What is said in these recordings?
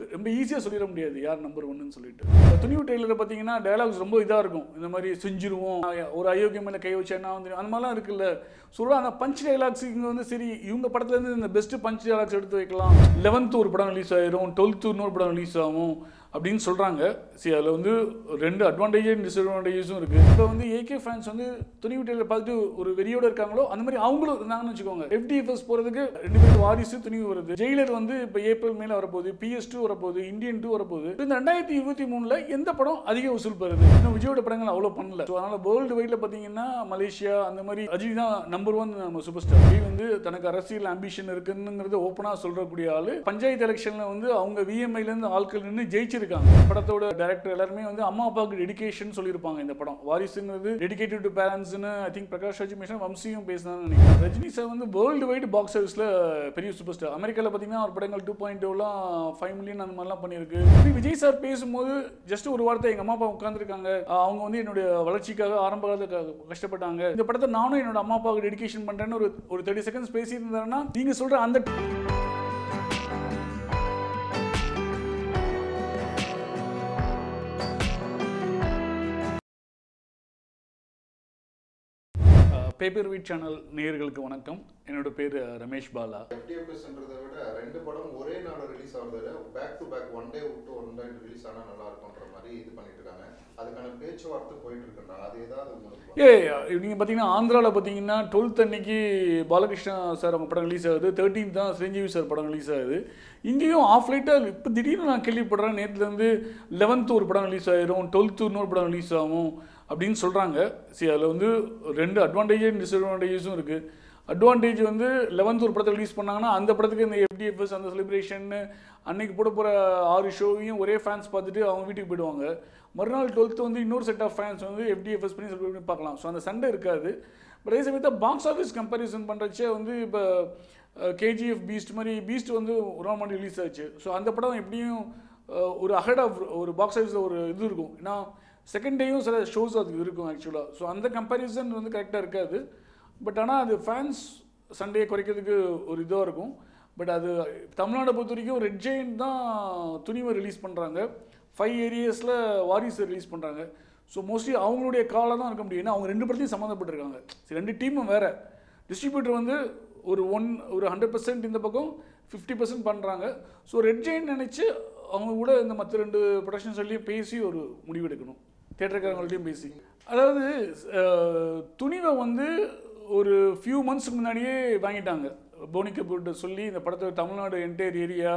ரொம்ப ஈஸியாக சொல்லிட முடியாது யார் நம்பர் ஒன்னு சொல்லிட்டு இப்ப துணிவு டெய்லரை பார்த்தீங்கன்னா டயலாக்ஸ் ரொம்ப இதாக இருக்கும் இந்த மாதிரி செஞ்சிருவோம் ஒரு அயோக்கியம் மேலே கை வச்சா என்ன வந்து அந்த மாதிரிலாம் இருக்குல்ல சொல்கிறோம் அந்த பஞ்ச் டைலாக்ஸ் இங்கே வந்து சரி இவங்க படத்துலேருந்து இந்த பெஸ்ட் பஞ்ச் டைலாக்ஸ் எடுத்து வைக்கலாம் லெவன்த் ஒரு படம் ரிலீஸ் ஆயிரும் டுவெல்த்து இன்னொரு படம் ரிலீஸ் ஆகும் அப்படின்னு சொல்கிறாங்க சரி அதில் வந்து ரெண்டு அட்வான்டேஜ் டிஸ்அட்வான்டேஜஸும் இருக்குது இப்போ வந்து ஏகே ஃபேன்ஸ் வந்து துணி வீட்டில் பார்த்துட்டு ஒரு வெறியோட இருக்காங்களோ அந்த மாதிரி அவங்களும் இருந்தாங்கன்னு வச்சுக்கோங்க எஃப்டிஎஃப்எஸ் போகிறதுக்கு ரெண்டு பேருக்கு வாரிசு துணிவு வருது ஜெயிலர் வந்து இப்போ ஏப்ரல் மேல வரப்போகுது பிஎஸ் டூ வரப்போகுது இந்தியன் டூ வரப்போகுது இந்த ரெண்டாயிரத்தி இருபத்தி மூணில் எந்த படம் அதிக வசூல் பெறுது இன்னும் விஜயோட படங்கள் அவ்வளோ பண்ணல ஸோ அதனால் வேர்ல்டு வைடில் பார்த்தீங்கன்னா மலேசியா அந்த மாதிரி அஜித் தான் நம்பர் ஒன் நம்ம சூப்பர் ஸ்டார் விஜய் வந்து தனக்கு அரசியல் ஆம்பிஷன் இருக்குங்கிறது ஓப்பனாக சொல்றக்கூடிய ஆளு பஞ்சாயத்து எலெக்ஷனில் வந்து அவங்க விஎம்ஐலேருந்து ஆட்கள் நின்று ஜெயிச்சிருக்காங்க படத்தோட டைரக்டர் எல்லாருமே வந்து அம்மா அப்பாவுக்கு டெடிகேஷன் சொல்லியிருப்பாங்க இந்த படம் வாரிசுங்கிறது டெடிகேட்டட் டு பேரண்ட்ஸ்னு ஐ திங்க் பிரகாஷ் ராஜ் மிஷன் வம்சியும் பேசினான்னு நினைக்கிறேன் ரஜினி சார் வந்து வேர்ல்டு வைடு பாக்ஸ் ஆஃபீஸில் பெரிய சூப்பர் ஸ்டார் அமெரிக்காவில் பார்த்தீங்கன்னா அவர் படங்கள் டூ பாயிண்ட் டூலாம் ஃபைவ் மில்லியன் அந்த மாதிரிலாம் பண்ணியிருக்கு இப்படி விஜய் சார் பேசும்போது ஜஸ்ட் ஒரு வார்த்தை எங்கள் அம்மா அப்பா உட்காந்துருக்காங்க அவங்க வந்து என்னுடைய வளர்ச்சிக்காக ஆரம்ப காலத்துல கஷ்டப்பட்டாங்க இந்த படத்தை நானும் என்னோட அம்மா அப்பாவுக்கு டெடிகேஷன் பண்ணுறேன்னு ஒரு ஒரு தேர்ட்டி செகண்ட்ஸ் பேசியிருந்தாருன்னா நீங்கள் சொல்கிற அந்த பேப்பர் வீட் சேனல் நேயர்களுக்கு வணக்கம் என்னோட பேர் ரமேஷ் பாலா எஃப்டிஎஃப்எஸ்ன்றதை விட ரெண்டு படம் ஒரே நாள் ரிலீஸ் ஆகிறத விட back to back one day விட்டு ஒன் டே ரிலீஸ் ஆனால் நல்லா இருக்கும்ன்ற மாதிரி இது பண்ணிட்டு இருக்காங்க அதுக்கான பேச்சுவார்த்தை போயிட்டு இருக்குன்றாங்க அது ஏதாவது உங்களுக்கு ஏ நீங்கள் பார்த்தீங்கன்னா ஆந்திராவில் பார்த்தீங்கன்னா டுவெல்த் அன்னைக்கு பாலகிருஷ்ணா சார் அவங்க படம் ரிலீஸ் ஆகுது தேர்ட்டீன் தான் சிரஞ்சீவி சார் படம் ரிலீஸ் ஆகுது இங்கேயும் ஆஃப் லைட்டாக இப்போ திடீர்னு நான் கேள்விப்படுறேன் நேற்றுலேருந்து லெவன்த்து ஒரு படம் ரிலீஸ் ஆயிரும் டுவெல்த்து இன்னொரு படம் ரிலீஸ் ஆகும் அப்படின்னு சொல்கிறாங்க சரி அதில் வந்து ரெண்டு அட்வான்டேஜ் டிஸ்அட்வான்டேஜஸும் இருக்குது அட்வான்டேஜ் வந்து லெவன்த் ஒரு படத்தை ரிலீஸ் பண்ணாங்கன்னா அந்த படத்துக்கு இந்த எஃப்டிஎஃப்எஸ் அந்த செலிப்ரேஷன் அன்னைக்கு போட போகிற ஆறு ஷோவையும் ஒரே ஃபேன்ஸ் பார்த்துட்டு அவங்க வீட்டுக்கு போயிடுவாங்க மறுநாள் டுவெல்த்து வந்து இன்னொரு செட் ஆஃப் ஃபேன்ஸ் வந்து எஃப்டிஎஃப்எஸ் பண்ணி செலிப்ரேட் பண்ணி பார்க்கலாம் ஸோ அந்த சண்டை இருக்காது பட் அதே சமயத்தில் பாக்ஸ் ஆஃபீஸ் கம்பேரிசன் பண்ணுறச்சே வந்து இப்போ கேஜிஎஃப் பீஸ்ட் மாதிரி பீஸ்ட் வந்து ஒரு நாள் மாதிரி ரிலீஸ் ஆச்சு ஸோ அந்த படம் எப்படியும் அஹ், ஒரு அஹெட் ஆஃப் ஒரு பாக்ஸ் ஆஃபீஸில் ஒரு இது இருக்கும் ஏன்னா செகண்ட் டேயும் சில ஷோஸ் அதுக்கு இருக்கும் ஆக்சுவலாக ஸோ அந்த கம்பேரிசன் வந்து கரெக்டாக இருக்காது பட் ஆனால் அது ஃபேன்ஸ் சண்டே குறைக்கிறதுக்கு ஒரு இதாக இருக்கும் பட் அது தமிழ்நாடை பொறுத்த வரைக்கும் ரெட் ஜெயின் தான் துணிவை ரிலீஸ் பண்ணுறாங்க ஃபைவ் ஏரியாஸில் வாரிசை ரிலீஸ் பண்ணுறாங்க ஸோ மோஸ்ட்லி அவங்களுடைய காலாக தான் இருக்க முடியும் ஏன்னா அவங்க ரெண்டு படத்தையும் சம்மந்தப்பட்டிருக்காங்க சரி ரெண்டு டீமும் வேறு டிஸ்ட்ரிபியூட்டர் வந்து ஒரு ஒன் ஒரு ஹண்ட்ரட் பர்சன்ட் இந்த பக்கம் ஃபிஃப்டி பர்சன்ட் பண்ணுறாங்க ஸோ ரெட் ஜெயின் நினச்சி அவங்க கூட இந்த மற்ற ரெண்டு ப்ரொடக்ஷன் சொல்லியும் பேசி ஒரு முடிவெடுக்கணும் தேட்டருக்காரங்கள்ட்டையும் பேசி அதாவது அஹ், துணிவை வந்து ஒரு ஃபியூ மந்த்ஸ்க்கு முன்னாடியே வாங்கிட்டாங்க போனி கபூர்கிட்ட சொல்லி இந்த படத்தை Tamil Nadu entire area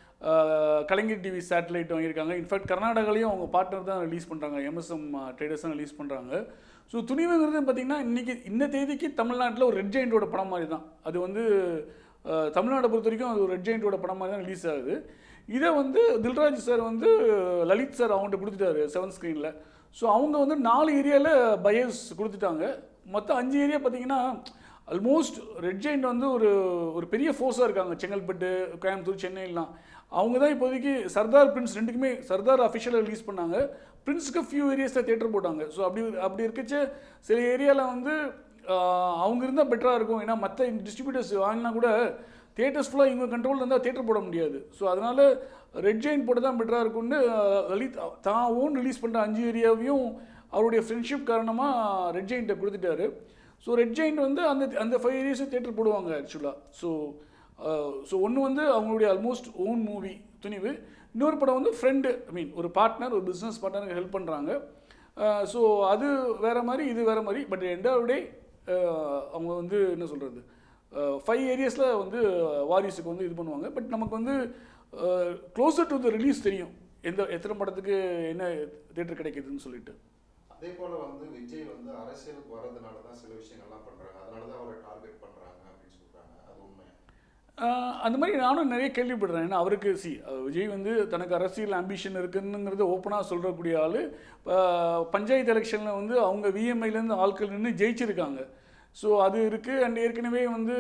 Kalaignar TV satellite வாங்கியிருக்காங்க இன்ஃபேக்ட் கர்நாடகாலையும் அவங்க பார்ட்னர் தான் ரிலீஸ் பண்ணுறாங்க எம்எஸ்எம் ட்ரேடர்ஸ் தான் ரிலீஸ் பண்ணுறாங்க ஸோ துணிவுங்கிறது பார்த்தீங்கன்னா இன்றைக்கி இந்த தேதிக்கு தமிழ்நாட்டில் ஒரு ரெட் ஜெயிண்டோட படம் மாதிரி தான் அது வந்து அஹ், தமிழ்நாட்டை பொறுத்த வரைக்கும் அது ஒரு ரெட் ஜெயிண்டோட படம் மாதிரி தான் ரிலீஸ் ஆகுது இதை வந்து தில்ராஜ் சார் வந்து லலித் சார் அவங்கள்ட்ட கொடுத்துட்டாரு செவன் ஸ்க்ரீனில் ஸோ அவங்க வந்து நாலு ஏரியாவில் பயஸ் கொடுத்துட்டாங்க மொத்தம் அஞ்சு ஏரியா பார்த்தீங்கன்னா ஆல்மோஸ்ட் ரெட் ஜெயிண்ட் வந்து ஒரு ஒரு பெரிய ஃபோர்ஸாக இருக்காங்க செங்கல்பட்டு கோயம்புத்தூர் சென்னைலாம் அவங்க தான் இப்போதைக்கு சர்தார் பிரின்ஸ் ரெண்டுக்குமே சர்தார் அஃபிஷியலாக ரிலீஸ் பண்ணாங்க பிரின்ஸுக்கு ஃபியூ ஏரியாஸில் தேட்டர் போட்டாங்க ஸோ அப்படி அப்படி இருக்கச்ச சில ஏரியாவில் வந்து ஆஹ், அவங்க இருந்தால் பெட்டராக இருக்கும் ஏன்னா மற்ற டிஸ்ட்ரிபியூட்டர்ஸ் வாங்கினா கூட தேட்டர்ஸ் ஃபுல்லாக இவங்க கண்ட்ரோலில் இருந்தால் தேட்டர் போட முடியாது ஸோ அதனால் ரெட் ஜெயின் போட்டு தான் பெட்டராக இருக்கும்னு ஆஹ், லலித் தான் ஓன் ரிலீஸ் பண்ணுற அஞ்சு ஏரியாவையும் அவருடைய ஃப்ரெண்ட்ஷிப் காரணமாக ரெட் ஜெயின்ட்டை கொடுத்துட்டாரு ஸோ ரெட் ஜெயிண்ட் வந்து அந்த அந்த ஃபைவ் ஏரியாஸும் தேட்டர் போடுவாங்க ஆக்சுவலாக ஸோ ஸோ ஒன்று வந்து அவங்களுடைய ஆல்மோஸ்ட் ஓன் மூவி துணிவு இன்னொரு படம் வந்து ஃப்ரெண்டு ஐ மீன் ஒரு பார்ட்னர் ஒரு பிஸ்னஸ் பார்ட்னருக்கு ஹெல்ப் பண்ணுறாங்க ஸோ அது வேற மாதிரி இது வேற மாதிரி பட் எண்ட் ஆஃப் டே அவங்க வந்து என்ன சொல்கிறது ஃபைவ் ஏரியாஸில் வந்து வாரிசுக்கு வந்து இது பண்ணுவாங்க பட் நமக்கு வந்து க்ளோசர் டு த ரிலீஸ் தெரியும் எந்த எத்தனை படத்துக்கு என்ன தேட்டர் கிடைக்குதுன்னு சொல்லிட்டு அதே போல வந்து விஜய் வந்து அரசியலுக்கு வர்றதுனால தான் சில விஷயங்கள்லாம் பண்றாங்க அதனால தான் அவரை டார்கெட் பண்றாங்க அப்படின்னு சொல்றாங்க அது உண்மை ஆஹ் அந்த மாதிரி நானும் நிறைய கேள்விப்படுறேன் ஏன்னா அவருக்கு சி விஜய் வந்து தனக்கு அரசியல் ஆம்பிஷன் இருக்குங்கிறத ஓப்பனாக சொல்கிறக்கூடிய ஆள் பஞ்சாயத்து எலெக்ஷனில் வந்து அவங்க விஎம்ஐலேருந்து ஆட்கள் நின்று ஜெயிச்சிருக்காங்க ஸோ அது இருக்குது அண்ட் ஏற்கனவே வந்து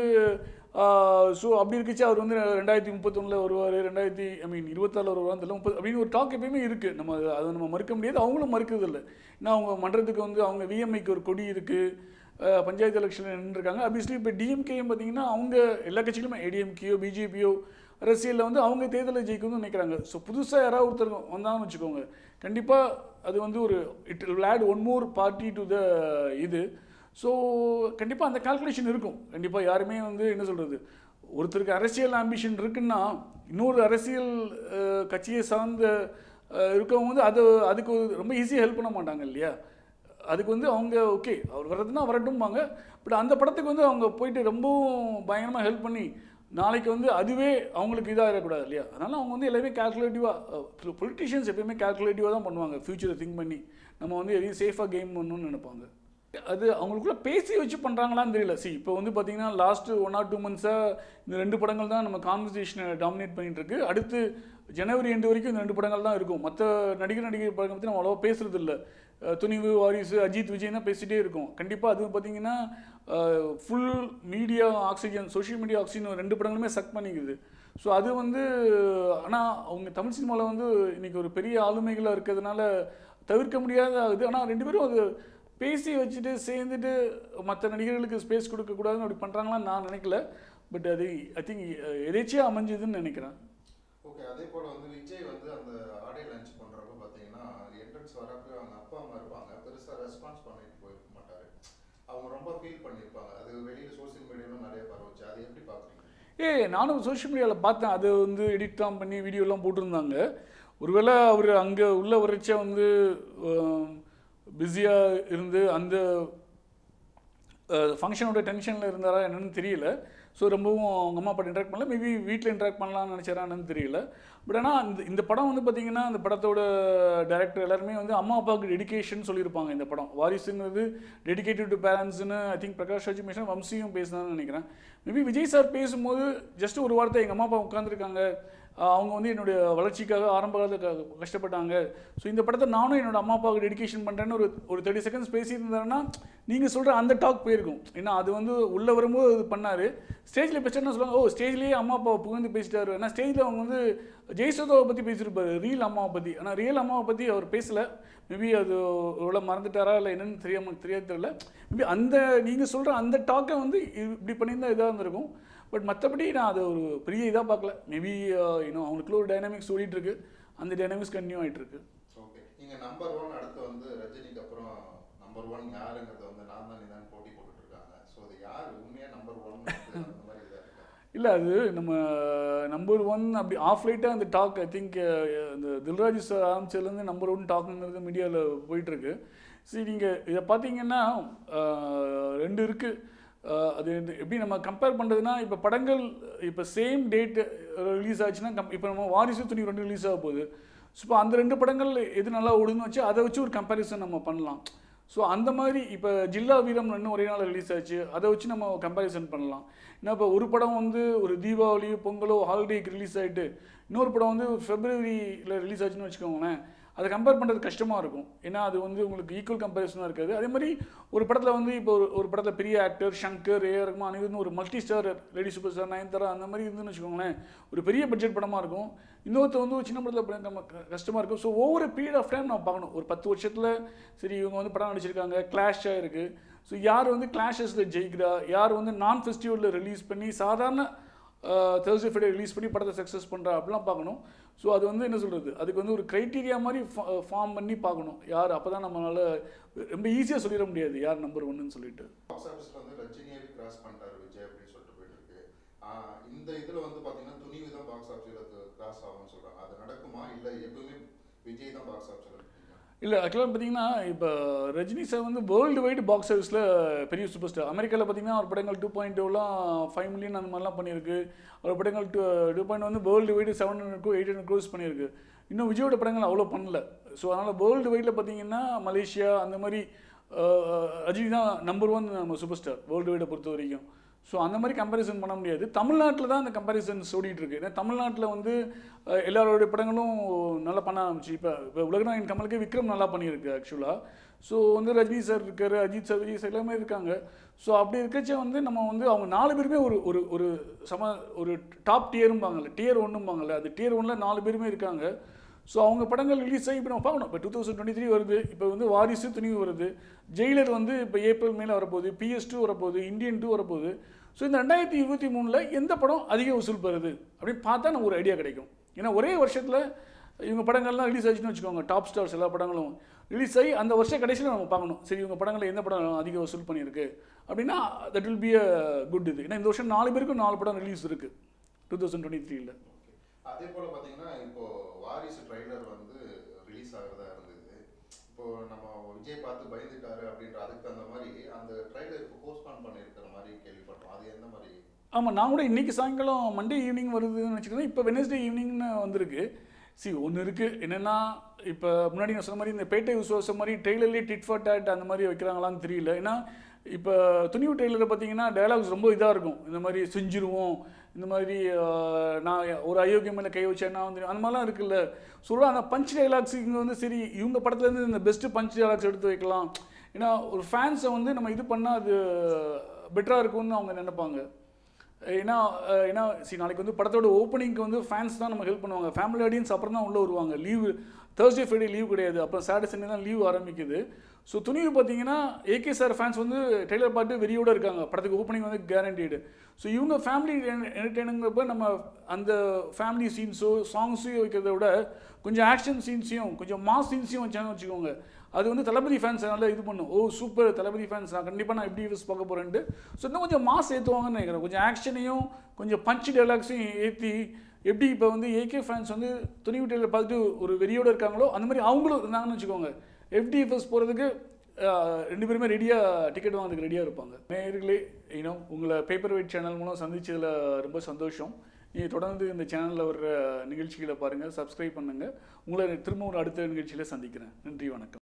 ஸோ அப்படி இருக்குச்சு அவர் வந்து ரெண்டாயிரத்தி முப்பத்தொன்னில் வருவார் ரெண்டாயிரத்தி ஐ மீன் இருபத்தாறில் வருவார் தெரியல முப்பது அப்படின்னு ஒரு டாக் எப்பயுமே இருக்குது நம்ம அதை- அதை நம்ம மறுக்க முடியாது அவங்களும் மறுக்கிறது இல்லை ஏன்னா அவங்க மன்றத்துக்கு வந்து அவங்க விஎம்ஐக்கு ஒரு கொடி இருக்குது பஞ்சாயத்து எலெக்ஷனில் நின்றுருக்காங்க அபியஸ்லி இப்போ டிஎம்கேயும் பார்த்தீங்கன்னா அவங்க எல்லா கட்சிகளுமே ஏடிஎம்கேயோ பிஜேபியோ அரசியலில் வந்து அவங்க தேர்தலில் ஜெயிக்கணும்னு நினைக்கிறாங்க ஸோ புதுசாக யாராவது ஒருத்தர் வந்தாங்கன்னு வச்சுக்கோங்க கண்டிப்பாக அது வந்து ஒரு it will add one more party to the இது ஸோ கண்டிப்பாக அந்த கால்குலேஷன் இருக்கும் கண்டிப்பாக யாருமே வந்து என்ன சொல்கிறது ஒருத்தருக்கு அரசியல் ஆம்பிஷன் இருக்குன்னா இன்னொரு அரசியல் அஹ், கட்சியை சார்ந்த அஹ், இருக்கவங்க வந்து அது அதுக்கு ஒரு ரொம்ப ஈஸியாக ஹெல்ப் பண்ண மாட்டாங்க இல்லையா அதுக்கு வந்து அவங்க ஓகே அவர் வர்றதுன்னா வரட்டும்பாங்க பட் அந்த படத்துக்கு வந்து அவங்க போயிட்டு ரொம்பவும் பயங்கரமாக ஹெல்ப் பண்ணி நாளைக்கு வந்து அதுவே அவங்களுக்கு இதாகிடக்கூடாது இல்லையா அதனால் அவங்க வந்து எல்லாமே கால்குலேட்டிவாக பொலிட்டிஷியன்ஸ் எப்பயுமே கால்குலேட்டிவாக தான் பண்ணுவாங்க ஃப்யூச்சரை திங்க் பண்ணி நம்ம வந்து எதையும் சேஃபாக கேம் பண்ணணும்னு நினைப்பாங்க அது அவங்களுக்குள்ள பேசி வச்சு பண்ணுறாங்களான்னு தெரியல சி இப்போ வந்து பார்த்தீங்கன்னா லாஸ்ட் ஒன் ஆர் டூ மந்த்ஸாக இந்த ரெண்டு படங்கள் தான் நம்ம கான்வர்சேஷனை டாமினேட் பண்ணிட்டு இருக்கு அடுத்து ஜனவரி எண்டு வரைக்கும் இந்த ரெண்டு படங்கள் தான் இருக்கும் மற்ற நடிகர் நடிகர் படங்கள் பற்றி நம்ம அவ்வளோவா பேசுறது இல்லை அஹ் துணிவு வாரிசு அஜித் விஜய் தான் பேசிட்டே இருக்கும் கண்டிப்பாக அது பார்த்தீங்கன்னா full media oxygen social media oxygen ரெண்டு படங்களுமே சக் பண்ணிக்குது ஸோ அது வந்து ஆனால் அவங்க தமிழ் சினிமாவில் வந்து இன்னைக்கு ஒரு பெரிய ஆளுமைகளாக இருக்கிறதுனால தவிர்க்க முடியாத இது ஆனால் ரெண்டு பேரும் அது பேசி வச்சுட்டு சேர்ந்துட்டு மற்ற நடிகர்களுக்கு ஸ்பேஸ் கொடுக்கக்கூடாதுன்னு அப்படி பண்ணுறாங்களான்னு நான் நினைக்கல பட் அது ஐ திங்க் எதேச்சியாக அமைஞ்சதுன்னு நினைக்கிறேன் ஓகே அதே போல வந்து விஜய் வந்து அந்த ஆடியோ லஞ்ச் பண்றப்ப பாத்தீங்கன்னா என்ட்ரன்ஸ் வரப்ப அவங்க அப்பா அம்மா இருப்பாங்க பெருசா ரெஸ்பான்ஸ் பண்ணிட்டு போயிருக்க மாட்டாரு அவங்க ரொம்ப ஃபீல் பண்ணியிருப்பாங்க அது வெளியில சோஷியல் மீடியாலும் நிறைய பரவுச்சு அதை எப்படி பாக்குறீங்க ஏ நானும் சோஷியல் மீடியாவில் பார்த்தேன் அது வந்து எடிட்லாம் பண்ணி வீடியோலாம் போட்டிருந்தாங்க ஒருவேளை அவர் அங்கே உள்ள வரைச்சா வந்து பிஸியாக இருந்து அந்த ஃபங்க்ஷனோட டென்ஷனில் இருந்தாரா என்னன்னு தெரியல ஸோ ரொம்பவும் அவங்க அம்மா அப்பா இன்ட்ராக்ட் பண்ணல மேபி வீட்டில் இன்ட்ராக்ட் பண்ணலாம்னு நினச்சாரான்னு தெரியல பட் ஆனால் இந்த இந்த படம் வந்து பார்த்தீங்கன்னா இந்த படத்தோட டைரக்டர் எல்லாருமே வந்து அம்மா அப்பாவுக்கு டெடிகேஷன் சொல்லியிருப்பாங்க இந்த படம் வாரிசுங்கிறது டெடிகேட்டட் டு பேரண்ட்ஸ்னு ஐ திங்க் பிரகாஷ் ராஜ் பேசினா வம்சியும் பேசினான்னு நினைக்கிறேன் மேபி விஜய் சார் பேசும்போது ஜஸ்ட் ஒரு வார்த்தை எங்கள் அம்மா அப்பா உட்காந்துருக்காங்க அவங்க வந்து என்னுடைய வளர்ச்சிக்காக ஆரம்ப காலத்தில் க- கஷ்டப்பட்டாங்க ஸோ இந்த படத்தை நானும் என்னோட அம்மா அப்பாவுக்கு டெடிகேஷன் பண்ணுறேன்னு ஒரு ஒரு தேர்ட்டி செகண்ட்ஸ் பேசியிருந்தாருன்னா நீங்கள் சொல்கிற அந்த டாக் போயிருக்கும் ஏன்னா அது வந்து உள்ளே வரும்போது அது பண்ணார் ஸ்டேஜில் பேசிட்டு சொல்லுவாங்க ஓ ஸ்டேஜ்லேயே அம்மா அப்பாவை புகழ்ந்து பேசிட்டாரு ஏன்னா ஸ்டேஜில் அவங்க வந்து ஜெயசுதாவை பற்றி பேசியிருப்பாரு ரியல் அம்மாவை பற்றி ஆனால் ரியல் அம்மாவை பற்றி அவர் பேசலை மேபி அது எவ்வளோ மறந்துட்டாரா இல்லை என்னன்னு தெரியாம தெரியாது தெரியல மேபி அந்த நீங்கள் சொல்கிற அந்த டாக்கை வந்து இது- இப்படி பண்ணியிருந்தா இதாக இருந்திருக்கும் பட் மற்றபடி நான் அது ஒரு பெரிய இதாக பார்க்கல மேபி இன்னும் அவங்களுக்குள்ள ஒரு டைனாமிக்ஸ் ஓடிட்டு இருக்கு அந்த டைனாமிக்ஸ் கண்டினியூ ஆயிட்டு இருக்கு ஓகே நீங்க நம்பர் ஒன் அடுத்து வந்து ரஜினிக்கு அப்புறம் நம்பர் ஒன் யாருங்கிறத வந்து நான் தான் நீதான் போட்டி போட்டுட்டு இருக்காங்க ஸோ அது யார் உண்மையா நம்பர் ஒன் அந்த மாதிரி இதா இருக்கா இல்லை அது நம்ம நம்பர் ஒன் அப்படி ஆஃப் லைட்டாக அந்த டாக் ஐ திங்க் இந்த தில்ராஜ் சார் ஆரம்பிச்சதுலேருந்து நம்பர் ஒன் டாக்குங்கிறது மீடியாவில் போயிட்டுருக்கு சரி நீங்கள் இதை பார்த்தீங்கன்னா அஹ், ரெண்டு இருக்குது அது வந்து எப்படி நம்ம கம்பேர் பண்ணுறதுனா இப்போ படங்கள் இப்போ சேம் டேட் ரிலீஸ் ஆச்சுன்னா கம் இப்போ நம்ம வாரிசு துணி ரெண்டு ரிலீஸ் ஆக போகுது ஸோ இப்போ அந்த ரெண்டு படங்கள் எது நல்லா ஓடுன்னு வச்சு அதை வச்சு ஒரு கம்பேரிசன் நம்ம பண்ணலாம் ஸோ அந்த மாதிரி இப்போ ஜில்லா வீரம் இன்னும் ஒரே நாள் ரிலீஸ் ஆச்சு அதை வச்சு நம்ம கம்பேரிசன் பண்ணலாம் ஏன்னா இப்போ ஒரு படம் வந்து ஒரு தீபாவளி பொங்கலோ ஹாலிடேக்கு ரிலீஸ் ஆகிட்டு இன்னொரு படம் வந்து ஃபெப்ரவரியில் ரிலீஸ் ஆச்சுன்னு வச்சுக்கோங்களேன் அதை கம்பேர் பண்ணுறது கஷ்டமாக இருக்கும் ஏன்னா அது வந்து உங்களுக்கு ஈக்குவல் கம்பேரிசனாக இருக்காது அதே மாதிரி ஒரு படத்தில் வந்து இப்போ ஒரு ஒரு படத்தில் பெரிய actor Shankar A R Rahman இது ஒரு multi star lady super star Nayanthara அந்த மாதிரி இருந்துன்னு வச்சுக்கோங்களேன் ஒரு பெரிய பட்ஜெட் படமாக இருக்கும் இன்னொருத்த வந்து ஒரு சின்ன படத்தில் படம் நம்ம க- கஷ்டமாக இருக்கும் ஸோ ஒவ்வொரு பீரியட் ஆஃப் டைம் நம்ம பார்க்கணும் ஒரு பத்து வருஷத்தில் சரி இவங்க வந்து படம் நடிச்சிருக்காங்க கிளாஷாக இருக்குது ஸோ யார் வந்து கிளாஷஸில் ஜெயிக்கிறா யார் வந்து நான் ஃபெஸ்டிவலில் ரிலீஸ் பண்ணி சாதாரண தேர்ஸ்டே ஃப்ரைடே ரிலீஸ் பண்ணி படத்தை சக்ஸஸ் பண்ணுறா அப்படிலாம் பார்க்கணும் ஸோ அது வந்து என்ன சொல்கிறது அதுக்கு வந்து ஒரு க்ரைட்டீரியா மாதிரி ஃபார்ம் பண்ணி பார்க்கணும் யார் அப்போ தான் நம்மளால் ரொம்ப ஈஸியாக சொல்லிட முடியாது யார் நம்பர் ஒன்றுன்னு சொல்லிட்டு பாக்ஸ் ஆஃபீஸ்ல வந்து ரஜினியாவே கிராஸ் பண்ணிட்டாரு விஜய் அப்படின்னு சொல்லிட்டு போயிட்டு இருக்கு ஆஹ் இந்த இதுல வந்து பாத்தீங்கன்னா துணிவு தான் பாக்ஸ் ஆஃபீஸ்ல கிராஸ் ஆகும்னு சொல்றாங்க அது நடக்குமா இல்ல எப்பவுமே விஜய் தான் பாக்ஸ் ஆஃபீஸ்ல இல்லை ஆக்சுவலாக பார்த்தீங்கன்னா இப்போ ரஜினி சார் வந்து வேர்ல்டு வைடு பாக்ஸ் ஆஃபீஸில் பெரிய சூப்பர் ஸ்டார் அமெரிக்காவில் பார்த்தீங்கன்னா அவர் படங்கள் டூ பாயிண்ட் டூலாம் ஃபைவ் மில்லியன் அந்த மாதிரிலாம் பண்ணியிருக்கு அவர் படங்கள் டூ டூ பாயிண்ட் வந்து world wide seven hundred eight hundred gross பண்ணியிருக்கு இன்னும் விஜயோட படங்கள் அவ்வளோ பண்ணல ஸோ அதனால் வேர்ல்டு வைடில் பார்த்தீங்கன்னா மலேசியா அந்த மாதிரி அஹ், ரஜினி தான் நம்பர் ஒன் நம்ம சூப்பர் ஸ்டார் வேர்ல்டு வைடை பொறுத்த வரைக்கும் ஸோ அந்த மாதிரி கம்பேரிசன் பண்ண முடியாது தமிழ்நாட்டில் தான் அந்த கம்பேரிசன்ஸ் ஓடிட்டு இருக்கு ஏன்னா தமிழ்நாட்டில் வந்து அஹ், எல்லாரோடைய படங்களும் நல்லா பண்ண ஆரம்பிச்சு இப்போ இப்போ உலகநாயகன் கமலுக்கு விக்ரம் நல்லா பண்ணியிருக்கு ஆக்சுவலாக ஸோ வந்து ரஜினி சார் இருக்காரு அஜித் சார் விஜய் சார் எல்லாமே இருக்காங்க ஸோ அப்படி இருக்கச்ச வந்து நம்ம வந்து அவங்க நாலு பேருமே ஒரு ஒரு ஒரு சம ஒரு டாப் டியரும்பாங்கல்ல டியர் ஒன்றும்பாங்கல்ல அது டியர் ஒன்றில் நாலு பேருமே இருக்காங்க ஸோ அவங்க படங்கள் ரிலீஸ் ஆகி இப்போ நம்ம பார்க்கணும் இப்போ டூ தௌசண்ட் டுவெண்ட்டி த்ரீ வருது இப்போ வந்து வாரிசு துணிவு வருது ஜெயிலர் வந்து இப்போ ஏப்ரல் மேலே வரப்போகுது பிஎஸ் டூ வரப்போகுது இந்தியன் டூ வரப்போகுது ஸோ இந்த ரெண்டாயிரத்தி இருபத்தி மூணில் எந்த படம் அதிக வசூல் பெறுது அப்படின்னு பார்த்தா நமக்கு ஒரு ஐடியா கிடைக்கும் ஏன்னா ஒரே வருஷத்தில் இவங்க படங்கள்லாம் ரிலீஸ் ஆச்சுன்னு வச்சுக்கோங்க டாப் ஸ்டார்ஸ் எல்லா படங்களும் ரிலீஸ் ஆகி அந்த வருஷ கடைசியில் நம்ம பார்க்கணும் சரி இவங்க படங்களில் எந்த படம் அதிக வசூல் பண்ணியிருக்கு அப்படின்னா that will be a good இது ஏன்னா இந்த வருஷம் நாலு பேருக்கும் நாலு படம் ரிலீஸ் இருக்குது டூ தௌசண்ட் டுவெண்ட்டி த்ரீல அதே போல பாத்தீங்கன்னா இப்போ வாரிசு ட்ரைலர் வந்து ரிலீஸ் ஆகிறதா இருந்தது இப்போ நம்ம விஜய் பார்த்து பயந்துட்டாரு அப்படின்ற அதுக்கு தகுந்த மாதிரி அந்த ட்ரைலர் இப்போ போஸ்ட்பான் பண்ணியிருக்கிற மாதிரி கேள்விப்பட்டோம் அது எந்த மாதிரி ஆமாம் நான் கூட இன்றைக்கி சாயங்காலம் மண்டே ஈவினிங் வருதுன்னு வச்சுக்கோங்க இப்போ வெனஸ்டே ஈவினிங்னு வந்திருக்கு சி ஒன்று இருக்குது என்னென்னா இப்போ முன்னாடி நான் சொன்ன மாதிரி இந்த பேட்டை விசுவாசம் மாதிரி ட்ரெய்லர்லேயே டிட் ஃபார் டேட் அந்த மாதிரி வைக்கிறாங்களான்னு தெரியல ஏன்னா இப்போ துணிவு ட்ரெய்லரை பார்த்தீங்கன்னா டயலாக்ஸ் ரொம்ப இதாக இருக்கும் இந்த மாதிரி செஞ்சிருவோம் இந்த மாதிரி ஆஹ், நான் ஒரு அயோக்கியம் மேலே கை வச்சேன்னா வந்து அந்த மாதிரிலாம் இருக்குல்ல சொல்ல அந்த பஞ்ச் டைலாக்ஸ் இங்கே வந்து சரி இவங்க படத்துலேருந்து இந்த பெஸ்ட்டு பஞ்ச் டைலாக்ஸ் எடுத்து வைக்கலாம் ஏன்னா ஒரு ஃபேன்ஸை வந்து நம்ம இது பண்ணால் அது பெட்டராக இருக்கும்னு அவங்க நினைப்பாங்க ஏன்னா அஹ், ஏன்னா சரி நாளைக்கு வந்து படத்தோட ஓப்பனிங்க்கு வந்து ஃபேன்ஸ் தான் நம்ம ஹெல்ப் பண்ணுவாங்க ஃபேமிலி ஆடியன்ஸ் அப்புறம் தான் உள்ளே வருவாங்க லீவு தேர்ஸ்டே ஃப்ரைடே லீவ் கிடையாது அப்புறம் சாட்டர்டே சண்டே தான் லீவ் ஆரம்பிக்குது ஸோ துணிவு பார்த்தீங்கன்னா ஏகே சார் ஃபேன்ஸ் வந்து டெய்லர் பாட்டு வெறியோட இருக்காங்க படத்துக்கு ஓப்பனிங் வந்து கேரண்டீடு ஸோ இவங்க ஃபேமிலி என்டர்டெயினுங்கிறப்ப நம்ம அந்த ஃபேமிலி சீன்ஸோ சாங்ஸையும் வைக்கிறத விட கொஞ்சம் ஆக்ஷன் சீன்ஸையும் கொஞ்சம் மாஸ் சீன்ஸையும் வச்சாங்கன்னு வச்சுக்கோங்க அது வந்து தளபதி ஃபேன்ஸ் நல்லா இது பண்ணும் ஓ சூப்பர் தளபதி ஃபேன்ஸ் நான் கண்டிப்பாக நான் எப்படி யூஸ் பார்க்க போகிறேன்ட்டு ஸோ இன்னும் கொஞ்சம் மாஸ் ஏற்றுவாங்கன்னு நினைக்கிறேன் கொஞ்சம் ஆக்ஷனையும் கொஞ்சம் பஞ்ச் டைலாக்ஸையும் ஏற்றி எப்படி இப்போ வந்து ஏகே ஃபேன்ஸ் வந்து துணி வீட்டில் பார்த்துட்டு ஒரு வெறியோடு இருக்காங்களோ அந்த மாதிரி அவங்களும் இருந்தாங்கன்னு வச்சுக்கோங்க எஃப்டிஎஃப்எஸ் போகிறதுக்கு ரெண்டு பேருமே ரெடியாக டிக்கெட் வாங்குறதுக்கு ரெடியாக இருப்பாங்க நேயர்களே யூனோ உங்களை பேப்பர் வெயிட் சேனல் மூலம் சந்திச்சதில் ரொம்ப சந்தோஷம் நீங்கள் தொடர்ந்து இந்த சேனலில் வர்ற நிகழ்ச்சிகளை பாருங்கள் சப்ஸ்கிரைப் பண்ணுங்கள் உங்களை திரும்ப ஒரு அடுத்த நிகழ்ச்சியில் சந்திக்கிறேன் நன்றி வணக்கம்